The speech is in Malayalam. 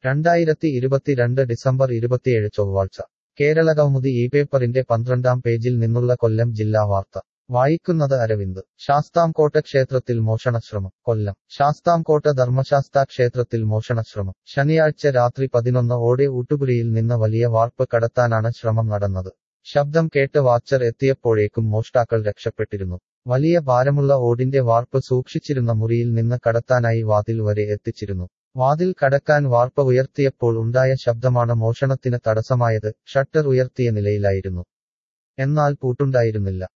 രണ്ടായിരത്തി ഇരുപത്തിരണ്ട് ഡിസംബർ ഇരുപത്തിയേഴ് ചൊവ്വാഴ്ച കേരള കൗമുദി ഈ പേപ്പറിന്റെ പന്ത്രണ്ടാം പേജിൽ നിന്നുള്ള കൊല്ലം ജില്ലാ വാർത്ത വായിക്കുന്നത് അരവിന്ദ് ശാസ്താംകോട്ട ക്ഷേത്രത്തിൽ മോഷണശ്രമം കൊല്ലം ശാസ്താംകോട്ട ധർമ്മശാസ്താ ക്ഷേത്രത്തിൽ മോഷണശ്രമം ശനിയാഴ്ച രാത്രി പതിനൊന്ന് ഓടെ ഊട്ടുപുരയിൽ നിന്ന് വലിയ വാർപ്പ് കടത്താനാണ് ശ്രമം നടന്നത് ശബ്ദം കേട്ട് വാച്ചർ എത്തിയപ്പോഴേക്കും മോഷ്ടാക്കൾ രക്ഷപ്പെട്ടിരുന്നു വലിയ ഭാരമുള്ള ഓടിന്റെ വാർപ്പ് സൂക്ഷിച്ചിരുന്ന മുറിയിൽ നിന്ന് കടത്താനായി വാതിൽ വരെ എത്തിച്ചിരുന്നു വാതിൽ കടക്കാൻ വാർപ്പ് ഉയർത്തിയപ്പോൾ ഉണ്ടായ ശബ്ദമാണ് മോഷണത്തിന് തടസ്സമായത് ഷട്ടർ ഉയർത്തിയ നിലയിലായിരുന്നു എന്നാൽ പൂട്ടുണ്ടായിരുന്നില്ല